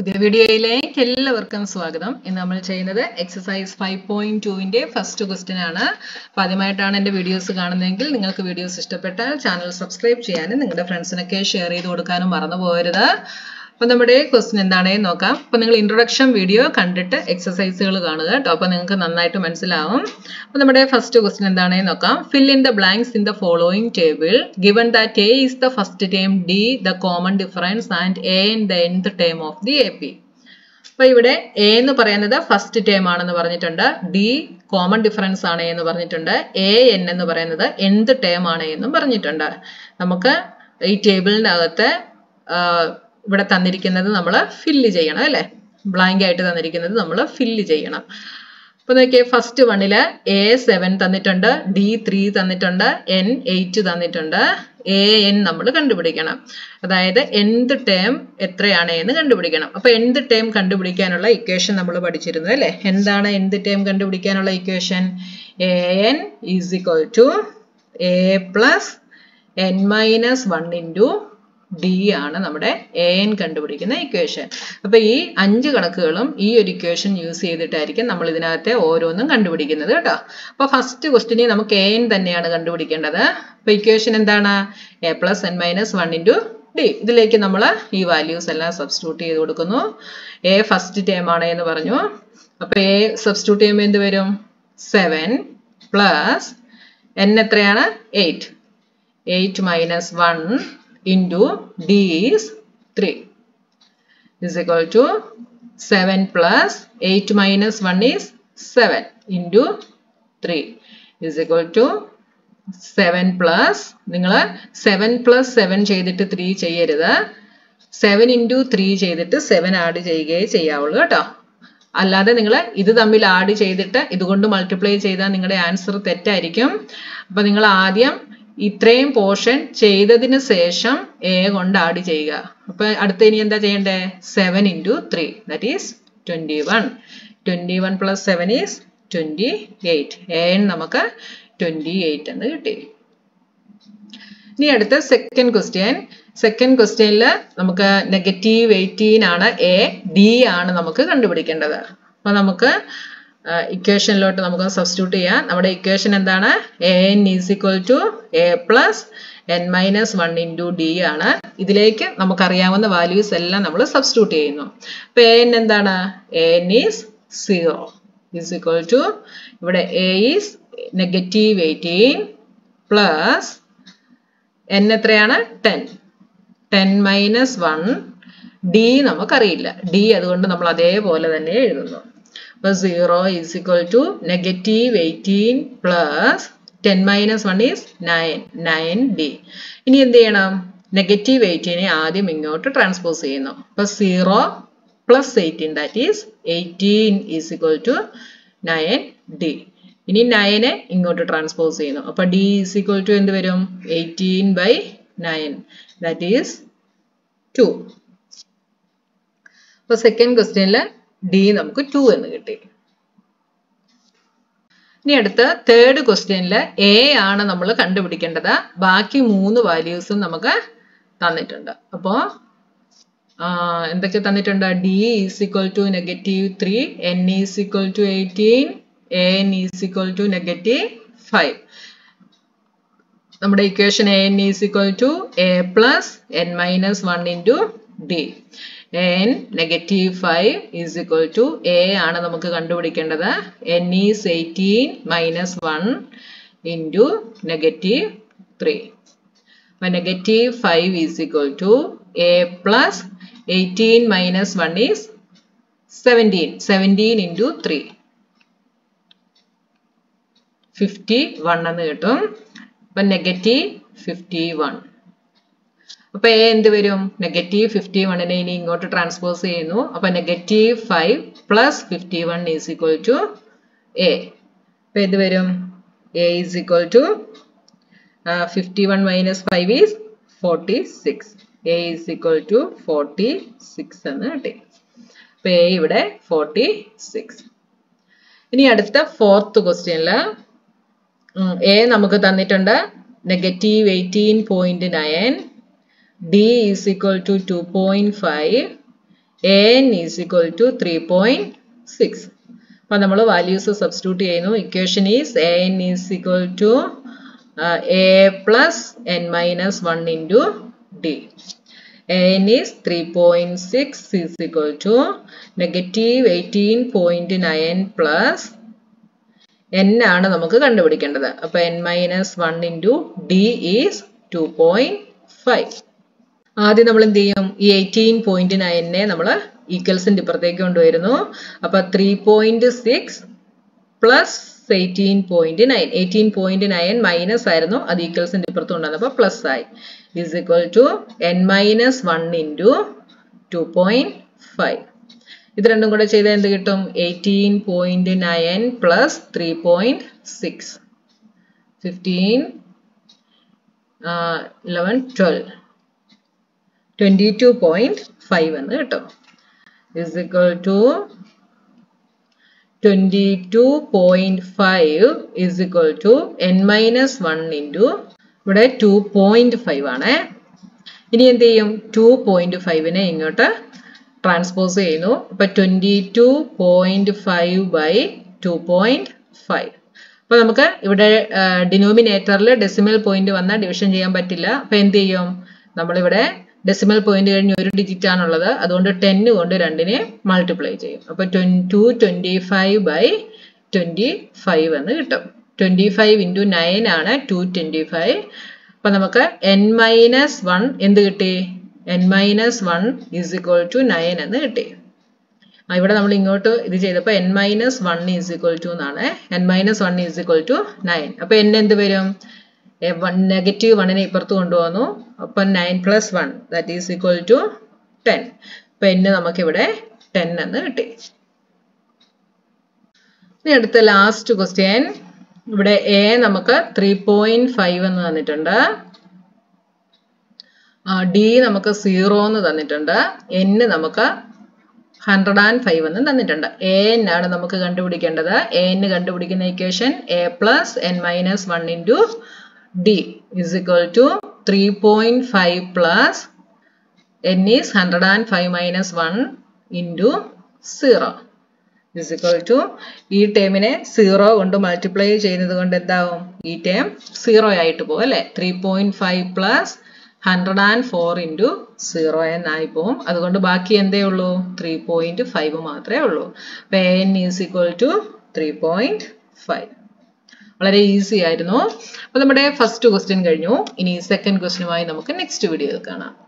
പുതിയ വീഡിയോയിലേക്ക് എല്ലാവർക്കും സ്വാഗതം ഇന്ന് നമ്മൾ ചെയ്യുന്നത് എക്സസൈസ് ഫൈവ് പോയിന്റ് ടുവിന്റെ ഫസ്റ്റ് ക്വസ്റ്റ്യൻ ആണ് അപ്പൊ ആദ്യമായിട്ടാണ് എൻ്റെ വീഡിയോസ് കാണുന്നതെങ്കിൽ നിങ്ങൾക്ക് വീഡിയോസ് ഇഷ്ടപ്പെട്ടാൽ ചാനൽ സബ്സ്ക്രൈബ് ചെയ്യാനും നിങ്ങളുടെ ഫ്രണ്ട്സിനൊക്കെ ഷെയർ ചെയ്ത് കൊടുക്കാനും മറന്നു പോകരുത് അപ്പൊ നമ്മുടെ ക്വസ്റ്റ്യൻ എന്താണെന്ന് നോക്കാം അപ്പൊ നിങ്ങൾ ഇൻട്രൊഡക്ഷൻ വീഡിയോ കണ്ടിട്ട് എക്സസൈസുകൾ കാണുക കേട്ടോ അപ്പൊ നിങ്ങൾക്ക് നന്നായിട്ട് മനസ്സിലാവും അപ്പൊ നമ്മുടെ ഫസ്റ്റ് ക്വസ്റ്റ്യൻ എന്താണെന്ന് നോക്കാം fill in the blanks in the following table given that a is the first term d the common difference and a in the nth term of the A P അപ്പൊ ഇവിടെ A എന്ന് പറയുന്നത് first term ആണെന്ന് പറഞ്ഞിട്ടുണ്ട് D common difference ആണ് എന്ന് പറഞ്ഞിട്ടുണ്ട് A N എന്ന് പറയുന്നത് എന്ത് ടേം ആണ് എന്നും പറഞ്ഞിട്ടുണ്ട് നമുക്ക് ഈ ടേബിളിന്റെ അകത്ത് ഇവിടെ തന്നിരിക്കുന്നത് നമ്മൾ ഫില്ല് ചെയ്യണം അല്ലേ ബ്ലാങ്ക് ആയിട്ട് തന്നിരിക്കുന്നത് നമ്മൾ ഫില്ല് ചെയ്യണം അപ്പൊ നോക്കിയേ ഫസ്റ്റ് വണ്ണില് എ സെവൻ തന്നിട്ടുണ്ട് ഡി ത്രീ തന്നിട്ടുണ്ട് എൻ എയ്റ്റ് തന്നിട്ടുണ്ട് എ എൻ നമ്മൾ കണ്ടുപിടിക്കണം അതായത് എന്ത് ടേം എത്രയാണ് എന്ന് കണ്ടുപിടിക്കണം അപ്പൊ എന്ത് ടേം കണ്ടുപിടിക്കാനുള്ള ഇക്വേഷൻ നമ്മൾ പഠിച്ചിരുന്നു അല്ലെ എന്താണ് എന്ത് ടേം കണ്ടുപിടിക്കാനുള്ള equation a n is equal to a plus n minus one into d ആണ് നമ്മുടെ എ എൻ കണ്ടുപിടിക്കുന്ന ഇക്വേഷൻ അപ്പൊ ഈ അഞ്ച് കണക്കുകളും ഈ ഒരു ഇക്വേഷൻ യൂസ് ചെയ്തിട്ടായിരിക്കും നമ്മൾ ഇതിനകത്തെ ഓരോന്നും കണ്ടുപിടിക്കുന്നത് കേട്ടോ അപ്പൊ ഫസ്റ്റ് ക്വസ്റ്റിനെ നമുക്ക് എ എൻ തന്നെയാണ് കണ്ടുപിടിക്കേണ്ടത് അപ്പൊ ഇക്വേഷൻ എന്താണ് a plus n minus one into d ഇതിലേക്ക് നമ്മൾ ഈ വാല്യൂസ് എല്ലാം സബ്സ്റ്റിറ്റ്യൂട്ട് ചെയ്ത് കൊടുക്കുന്നു എ ഫസ്റ്റ് ടേം ആണ് എന്ന് പറഞ്ഞു അപ്പൊ എ സബ്സ്റ്റിറ്റ്യൂട്ട് ചെയ്യുമ്പോൾ എന്ത് വരും സെവൻ പ്ലസ് എൻ എത്രയാണ് eight eight minus one into d is 3 is equal to 7 plus 8 minus 1 is 7 into 3 is equal to 7 plus നിങ്ങൾ 7 plus 7 ചെയ്തിട്ട് 3 ചെയ്യരുത് 7 into 3 ചെയ്തിട്ട് 7 ആഡ് ചെയ്യുകയേ ചെയ്യാവുള്ളൂ കേട്ടോ അല്ലാതെ നിങ്ങൾ ഇത് തമ്മിൽ ആഡ് ചെയ്തിട്ട് ഇതുകൊണ്ട് മൾട്ടിപ്ലൈ ചെയ്താൽ നിങ്ങളുടെ ആൻസർ തെറ്റായിരിക്കും അപ്പൊ നിങ്ങൾ ആദ്യം ഇത്രയും പോർഷൻ ചെയ്തതിന് ശേഷം എ കൊണ്ട് ആഡ് ചെയ്യുക അപ്പൊ അടുത്ത ഇനി എന്താ ചെയ്യണ്ടേ seven into three that is twenty one twenty one plus seven is twenty eight a നമുക്ക് ട്വന്റി എയ്റ്റ് എന്ന് കിട്ടി ഇനി അടുത്ത സെക്കൻഡ് ക്വസ്റ്റ്യൻ സെക്കൻഡ് ക്വസ്റ്റ്യനിൽ നമുക്ക് നെഗറ്റീവ് എയ്റ്റീൻ ആണ് എ ഡി ആണ് നമുക്ക് കണ്ടുപിടിക്കേണ്ടത് അപ്പൊ നമുക്ക് ഇക്വേഷനിലോട്ട് നമുക്ക് സബ്സ്റ്റിറ്റ്യൂട്ട് ചെയ്യാം നമ്മുടെ ഇക്വേഷൻ എന്താണ് a n is equal to a plus n minus one into d ആണ് ഇതിലേക്ക് നമുക്കറിയാവുന്ന വാല്യൂസ് എല്ലാം നമ്മൾ സബ്സ്റ്റിറ്റ്യൂട്ട് ചെയ്യുന്നു അപ്പൊ എ എൻ എന്താണ് a n is zero is equal to ഇവിടെ a is negative eighteen plus n എത്രയാണ് ten ten minus one d നമുക്കറിയില്ല ഡി അതുകൊണ്ട് നമ്മൾ അതേപോലെ തന്നെ എഴുതുന്നു അപ്പോൾ zero is equal to negative eighteen plus ten minus one is nine nine d ഇനി എന്ത് ചെയ്യണം നെഗറ്റീവ് എയ്റ്റീനെ ആദ്യം ഇങ്ങോട്ട് ട്രാൻസ്പോസ് ചെയ്യുന്നു അപ്പൊ zero plus eighteen that is eighteen is equal to nine d ഇനി നയനെ ഇങ്ങോട്ട് ട്രാൻസ്പോസ് ചെയ്യുന്നു അപ്പൊ ഡി ഈസ് ഇക്വൽ ടു എന്ത് വരും eighteen by nine that is two അപ്പൊ സെക്കൻഡ് ക്വസ്റ്റ്യനിൽ ഡി നമുക്ക് ടു എന്ന് കിട്ടി ഇനി അടുത്ത തേർഡ് ക്വസ്റ്റ്യനിൽ എ ആണ് നമ്മൾ കണ്ടുപിടിക്കേണ്ടത് ബാക്കി മൂന്ന് വാല്യൂസും നമുക്ക് തന്നിട്ടുണ്ട് അപ്പോ എന്തൊക്കെ തന്നിട്ടുണ്ട് d is equal to negative three n is equal to eighteen a n is equal to negative five നമ്മുടെ equation a n is equal to a plus n minus one into d n negative five is equal to a ആണ് നമുക്ക് കണ്ടുപിടിക്കേണ്ടത് n is eighteen minus one into negative three അപ്പം negative five is equal to a plus eighteen minus one is seventeen seventeen into three fifty one എന്ന് കിട്ടും അപ്പം negative fifty one അപ്പൊ a എന്ത് വരും നെഗറ്റീവ് ഫിഫ്റ്റി വണ്ണിനെ ഇനി ഇങ്ങോട്ട് transpose ചെയ്യുന്നു അപ്പൊ negative five plus fifty one is equal to a അപ്പൊ എന്ത് വരും a is equal to fifty one minus five is forty six a is equal to forty six എന്ന് കിട്ടി അപ്പൊ എ ഇവിടെ ഫോർട്ടി സിക്സ് ഇനി അടുത്ത ഫോർത്ത് ക്വസ്റ്റ്യനിൽ എ നമുക്ക് തന്നിട്ടുണ്ട് negative eighteen point nine d is equal to 2.5 a n is equal to three point six അപ്പം നമ്മൾ വാല്യൂസ് സബ്സ്റ്റിറ്റ്യൂട്ട് ചെയ്യുന്നു equation is a n is equal to a plus n minus one into d n is 3.6 is equal to negative 18.9 plus n ആണ് നമുക്ക് കണ്ടുപിടിക്കേണ്ടത് അപ്പൊ n minus one into d is two point five ആദ്യം നമ്മൾ എന്ത് ചെയ്യും ഈ eighteen point നയനെ നമ്മൾ ഈക്വൽസിന്റെ ഇപ്പുറത്തേക്ക് കൊണ്ടുവരുന്നു അപ്പൊ three point six plus eighteen point nine eighteen point nine minus ആയിരുന്നു അത് ഈക്വൽസിന്റെ ഇപ്പുറത്ത് കൊണ്ടുവന്നപ്പോൾ പ്ലസ് ആയി is equal to n minus 1 into 2.5. ഇത് രണ്ടും കൂടെ ചെയ്താൽ എന്ത് കിട്ടും eighteen point nine plus three point six fifteen eleven twelve twenty two point five എന്ന് കിട്ടും is equal to twenty two point five is equal to n minus one into ഇവിടെ two point five ആണ് ഇനി എന്ത് ചെയ്യും two point ഫൈവിനെ ഇങ്ങോട്ട് transpose ചെയ്യുന്നു അപ്പൊ twenty two point five by two point five അപ്പൊ നമുക്ക് ഇവിടെ ഡിനോമിനേറ്ററിൽ ഡെസിമൽ പോയിന്റ് വന്നാൽ ഡിവിഷൻ ചെയ്യാൻ പറ്റില്ല അപ്പൊ എന്ത് ചെയ്യും നമ്മളിവിടെ ഡെസിമൽ പോയിന്റ് കഴിഞ്ഞ് ഒരു ഡിജിറ്റ് ആണുള്ളത് അതുകൊണ്ട് ടെന്ന് കൊണ്ട് രണ്ടിനെ മൾട്ടിപ്ലൈ ചെയ്യും അപ്പൊ two twenty five by twenty five എന്ന് കിട്ടും ട്വന്റി ഫൈവ് ഇൻറ്റു നയൻ ആണ് ടു ട്വന്റി ഫൈവ് അപ്പൊ നമുക്ക് എൻ മൈനസ് വൺ എന്ത് കിട്ടി n minus one is equal to nine എന്ന് കിട്ടി ഇവിടെ നമ്മൾ ഇങ്ങോട്ട് ഇത് ചെയ്തപ്പോൾ n minus one is equal to എന്നാണ് n minus one is equal to nine അപ്പൊ എൻ എന്ത് വരും നെഗറ്റീവ് വണ്ണിനെ ഇപ്പുറത്ത് കൊണ്ടുവന്നു അപ്പൊ nine plus one that is equal to ten അപ്പൊ എന്ന് നമുക്കിവിടെ ടെൻ എന്ന് കിട്ടി ഇനി അടുത്ത ലാസ്റ്റ് ക്വസ്റ്റ്യൻ ഇവിടെ എ നമുക്ക് ത്രീ പോയിന്റ് ഫൈവ് എന്ന് തന്നിട്ടുണ്ട് ഡി നമുക്ക് സീറോ എന്ന് തന്നിട്ടുണ്ട് എൻ നമുക്ക് ഹൺഡ്രഡ് ആൻഡ് ഫൈവ് എന്ന് തന്നിട്ടുണ്ട് എ എൻ ആണ് നമുക്ക് കണ്ടുപിടിക്കേണ്ടത് എ എൻ കണ്ടുപിടിക്കുന്ന equation a plus n minus one into d is equal to three point five plus n is hundred and five minus one into zero is equal to ഈ ടേമിനെ zero കൊണ്ട് multiply ചെയ്യുന്നത് കൊണ്ട് എന്താവും ഈ term zero ആയിട്ട് പോകും അല്ലെ three point five plus hundred and four into zero എന്നായി പോവും അതുകൊണ്ട് ബാക്കി എന്തേ ഉള്ളൂ ത്രീ പോയിന്റ് ഫൈവ് മാത്രമേ ഉള്ളൂ അപ്പൊ N is equal to three point five വളരെ ഈസി ആയിരുന്നു അപ്പൊ നമ്മുടെ ഫസ്റ്റ് ക്വസ്റ്റ്യൻ കഴിഞ്ഞു ഇനി സെക്കൻഡ് ക്വസ്റ്റ്യനുമായി നമുക്ക് നെക്സ്റ്റ് വീഡിയോയിൽ കാണാം